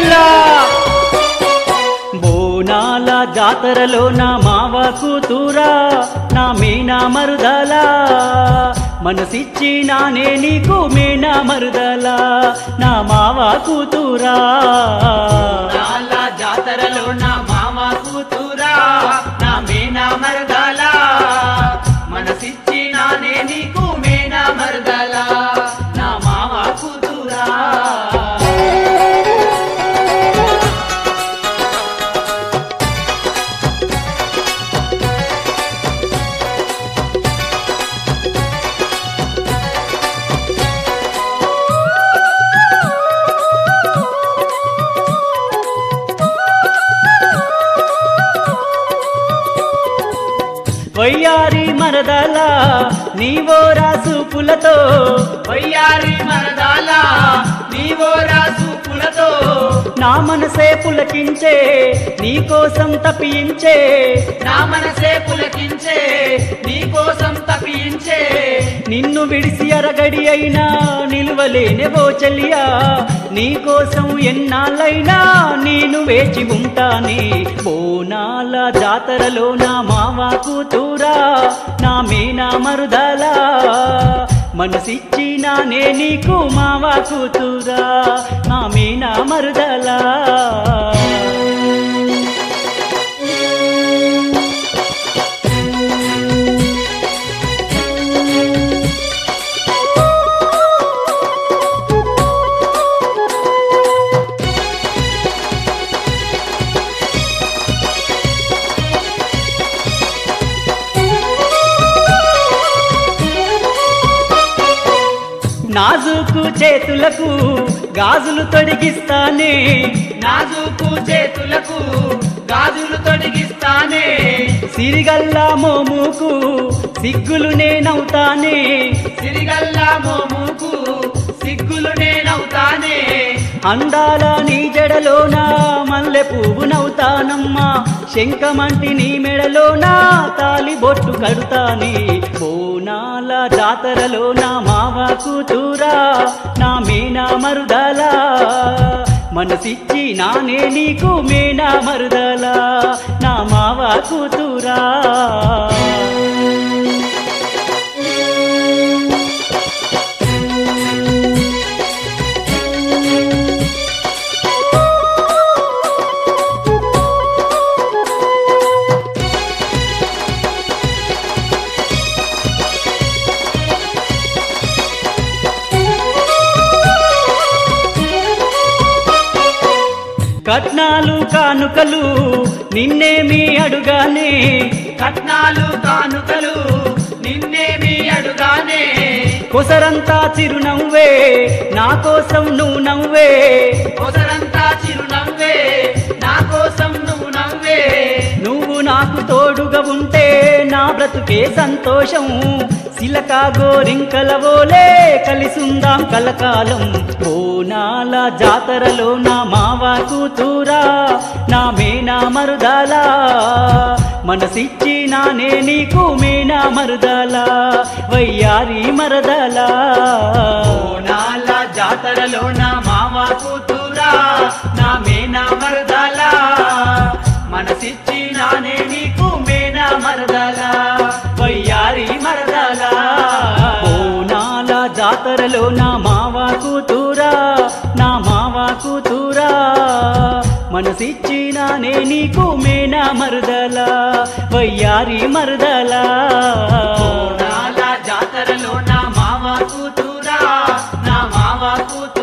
జిల్లా బోనాల జాతరలో నా మావ కూతురా నా మీనా మరుదలా మనసిచ్చి నానే నీకు మీనా మరుదలా నా మావ కూతురా నాల జాతరలో నా మామ కూతురా నా మేనా మరదల మనసిచ్చి నానే నీకు మేనా మరదల నా మామ కూతురా వయ్యారి మరదలా నీవో రాసుపులతో వయ్యారి మరదల నీవో రాసు పులతో నా మనసే పులకించే నీకోసం తప్పించే నా మనసే పులకించే నీ కోసం తప్పించే నిన్ను విడిసి అరగడి అయినా నిలువలేనే ఓ చెల్లియా నీకోసం ఎన్నాళ్ళైనా నేను వేచి ఉంటానే బోనాల జాతరలో నా మావ కూతురా నా మీనా మరుదలా మనసిచ్చి నానే నీకు మావ కూతురా నా మీనా మరుదలా నాజుకు చేతులకు గాజులు తొడిగిస్తానే నాజుకు చేతులకు గాజులు తొడిగిస్తానే సిరిగల్లా మోముకు సిగ్గులు నేనవుతానే సిరిగల్లా మోముకు సిగ్గులు నేనవుతానే అందాల నీ జడలోన మల్లె పువ్వు నవ్వుతానమ్మా శంఖమంటి నీ మెడలోన తాలి బొట్టు కడుతానే బోనాల జాతరలో నా మావ కూతురా నా మీనా మరుదలా మనసిచ్చి నానే నీకు మీనా మరుదలా నా మావ కూతురా కట్నాలు కానుకలు నిన్నేమి అడుగానే కట్నాలు కానుకలు నిన్నేమి అడుగానే కొసరంతా చిరునవ్వే నా కోసం నువ్వు నవ్వే కొసరంతా చిరునవ్వే నా కోసం నువ్వు నవ్వే నువ్వు నాకు తోడుగా ఉంటే నా బ్రతుకే సంతోషం సిలక గోరింకల ఓలే కలిసుందాం కలకాలం బోనాల జాతరలో నా మావ కూతురా నా మేనా మరుదాలా మనసిచ్చి నానే నీకు మేనా మరుదాలా వయ్యారి మరదలా బోనాల జాతరలో నా మామ కూతురా నా మేనా మరదల మనసిచ్చి నానే నీకు మేనా మరదల వయ్యారి మరదల బోనాల జాతరలో నా మావ కూతురా నా మావ కూతురా మనసిచ్చి నానే నీకు మేనా మరుదలా వయ్యారి మరుదలా బోనాల జాతరలో నా మామ కూతురా నా మామ కూతురా